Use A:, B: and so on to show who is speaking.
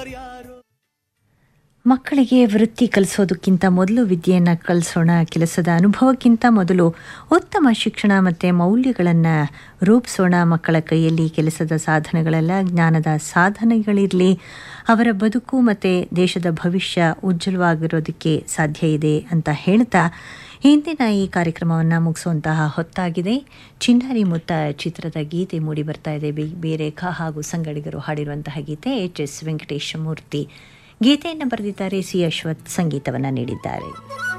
A: ಯಾರ್ಯಾರೋ
B: ಮಕ್ಕಳಿಗೆ ವೃತ್ತಿ ಕಲಿಸೋದಕ್ಕಿಂತ ಮೊದಲು ವಿದ್ಯೆಯನ್ನು ಕಲಿಸೋಣ ಕೆಲಸದ ಅನುಭವಕ್ಕಿಂತ ಮೊದಲು ಉತ್ತಮ ಶಿಕ್ಷಣ ಮತ್ತು ಮೌಲ್ಯಗಳನ್ನು ರೂಪಿಸೋಣ ಮಕ್ಕಳ ಕೈಯಲ್ಲಿ ಕೆಲಸದ ಸಾಧನಗಳೆಲ್ಲ ಜ್ಞಾನದ ಸಾಧನೆಗಳಿರಲಿ ಅವರ ಬದುಕು ಮತ್ತು ದೇಶದ ಭವಿಷ್ಯ ಉಜ್ವಲವಾಗಿರೋದಕ್ಕೆ ಸಾಧ್ಯ ಇದೆ ಅಂತ ಹೇಳ್ತಾ ಇಂದಿನ ಈ ಕಾರ್ಯಕ್ರಮವನ್ನು ಮುಗಿಸುವಂತಹ ಹೊತ್ತಾಗಿದೆ ಚಿನ್ನಾರಿ ಮುತ್ತ ಚಿತ್ರದ ಗೀತೆ ಮೂಡಿ ಬರ್ತಾ ಇದೆ ಬಿ- ಬಿ ರೇಖಾ ಹಾಗೂ ಸಂಗಡಿಗರು ಹಾಡಿರುವಂತಹ ಗೀತೆ ಎಚ್ ಎಸ್ ವೆಂಕಟೇಶ ಮೂರ್ತಿ ಗೀತೆಯನ್ನು ಬರೆದಿದ್ದಾರೆ ಸಿ ಅಶ್ವಥ್ ಸಂಗೀತವನ್ನು ನೀಡಿದ್ದಾರೆ